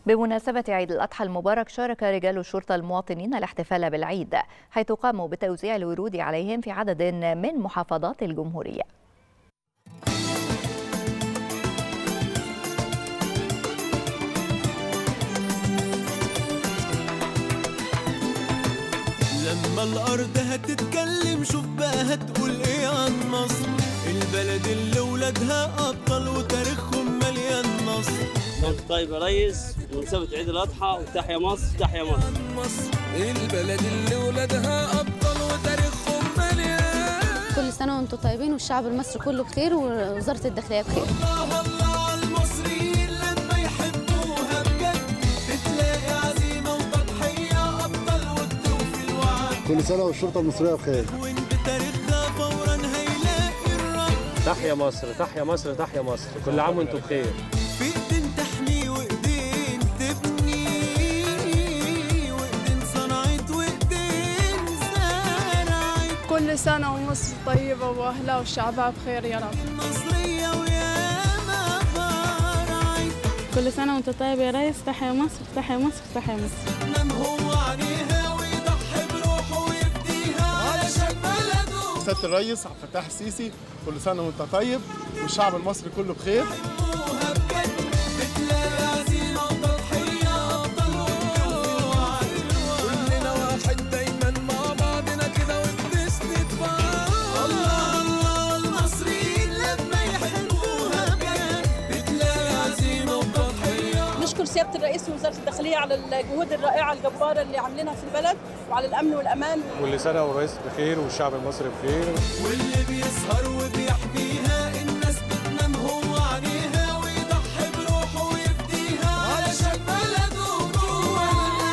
بمناسبة عيد الأضحى المبارك شارك رجال الشرطة المواطنين الاحتفال بالعيد حيث قاموا بتوزيع الورود عليهم في عدد من محافظات الجمهورية لما الارض هتتكلم شوف بقى هتقول ايه عن مصر البلد اللي ولادها ابطال وتاريخهم مليان نصر وانت طيب يا ريس بمناسبة عيد الأضحى وتحيا مصر تحيا مصر مصر البلد اللي ولادها ابطال وتاريخهم مليان كل سنة وانتم طيبين والشعب المصري كله بخير ووزارة الداخلية بخير الله الله على المصريين لما يحبوها بجد بتلاقي عزيمه وتضحيه ابطال وبتوفي الوعد كل سنة والشرطة المصرية بخير وان بتاريخها فورا هيلاقي الرد تحيا مصر تحيا مصر تحيا مصر كل عام وانتم بخير في ايدين تحمي وايدين تبني وايدين صنعت وايدين زرعت كل سنة ومصر طيبة وأهلها وشعبها بخير يا رب مصرية وياما فرعت كل سنة وانت طيب يا ريس تحيا مصر تحيا مصر تحيا مصر نام هو عليها ويضحي بروحه ويفديها علشان بلده سيادة الرئيس عبد الفتاح السيسي كل سنة وانت طيب والشعب المصري كله بخير يحبوها بجد بتلاقي عزيمة وتضحية أبطال وبتوفي الوعد كلنا واحد دايما مع بعضنا كده وبنسند بعض الله الله المصريين لما يحبوها بجد بتلاقي عزيمة وتضحية نشكر سياده الرئيس ووزاره الداخليه على الجهود الرائعه الجباره اللي عاملينها في البلد وعلى الامن والامان كل سنة والرئيس بخير والشعب المصري بخير واللي بيسهر وبيحميها الناس بتنام هو عليها ويضحي بروحه ويفديها علشان بلده جوه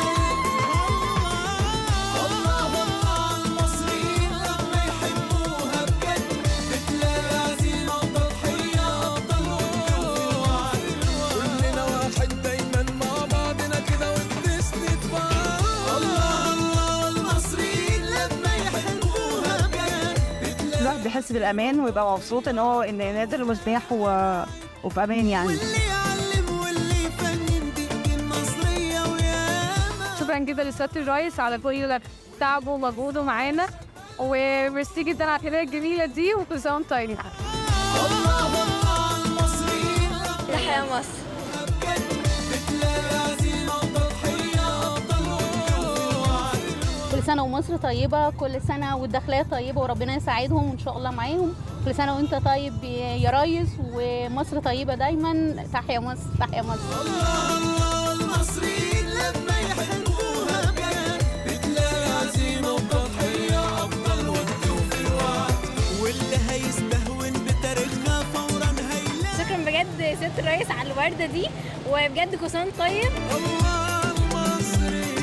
الله الله المصريين لما يحبوها بجد بتلاقي عزيمة وتضحية أبطال وبتوفي الوعد كلنا واحد دايما مع بعضنا كده وبنسند بعض الله الله المصريين لما يحبوها بجد الواحد بيحس بالأمان ويبقى مبسوط إن هو إن نادر ومرتاح و... وفي أمان يعني واللي يعلم واللي يفنن دي الدين مصرية وياما شكرا جدا لسيادة الرئيس على كل تعبه ومجهوده معانا وميرسي جدا على الهدايا الجميلة دي وكل سنة وانتم طيبين الله الله المصريين تحيا مصر بجد بتلاقي عزيمة وتضحية أبطال وبتوفي الوعد كل سنة ومصر طيبة كل سنة والداخلية طيبة وربنا يساعدهم وإن شاء الله معاهم كل سنة وأنت طيب يا ريس ومصر طيبة دايما تحيا مصر تحيا مصر الله الله المصريين لما يحبوها بجد بتلاقي عزيمة وتضحية أبطال وبتوفي الوعد واللي هيستهون بتاريخها فورا هيلاقي شكرا بجد سيادة الرئيس على الوردة دي وبجد كل سنة طيب الله المصري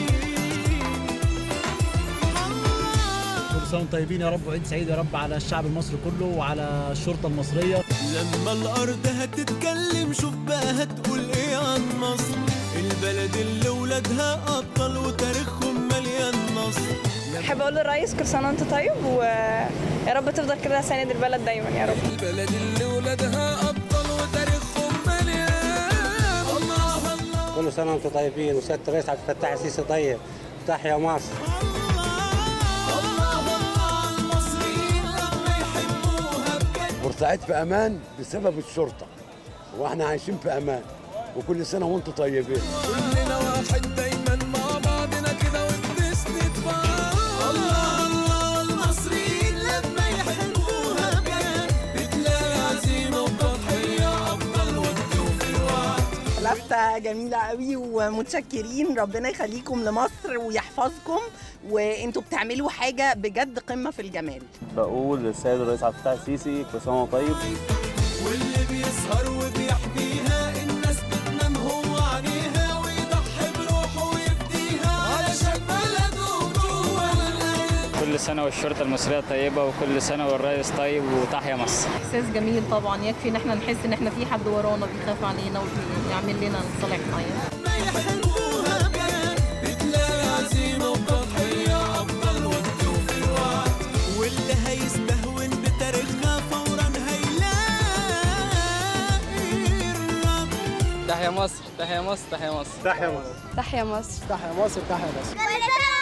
كل سنه وانتم طيبين يا رب وعيد سعيد يا رب على الشعب المصري كله وعلى الشرطه المصريه لما الأرض هتتكلم شوف بقى هتقول إيه عن مصر البلد اللي ولادها أبطال وتاريخهم مليان نصر أحب أقول للرئيس كل سنة وأنت طيب ويا رب تفضل كده ساند البلد دايما يا رب البلد اللي ولادها أبطال وتاريخهم مليان الله الله كل سنة وانتم طيبين وسيادة الرئيس عبد الفتاح السيسي طيب تحيا مصر الله الله المصريين لما يحبوها بجد بورسعيد في أمان بسبب الشرطة وإحنا عايشين في أمان وكل سنة وانتم طيبين كلنا واحد دايما مع بعضنا كده وبنسند بعض الله الله المصريين لما يحبوها بجد بتلاقي عزيمة وتضحية أبطال وبتوفي الوعد لفتة جميلة قوي ومتشكرين ربنا يخليكم لمصر ويحفظكم وانتوا بتعملوا حاجة بجد قمة في الجمال بقول للسيد الرئيس عبد الفتاح السيسي كل سنة وانت طيب واللي بيسهر وبيحميها الناس بتنام هو عليها ويضحي بروحه ويفديها علشان بلده جوه القلب كل سنة والشرطة المصرية طيبة وكل سنة والرئيس طيب وتحيا مصر احساس جميل طبعا يكفي ان احنا نحس ان احنا في حد ورانا بيخاف علينا وبيعمل لنا صالحنا يعني ما يحبوها بجد بتلاقي عزيمة وتضحية أبطال وبتوفي الوعد واللي هيستهون بتاريخها فورا هيلاقي الرد تحيا مصر تحيا مصر تحيا مصر تحيا مصر تحيا مصر تحيا مصر تحيا مصر كل سنة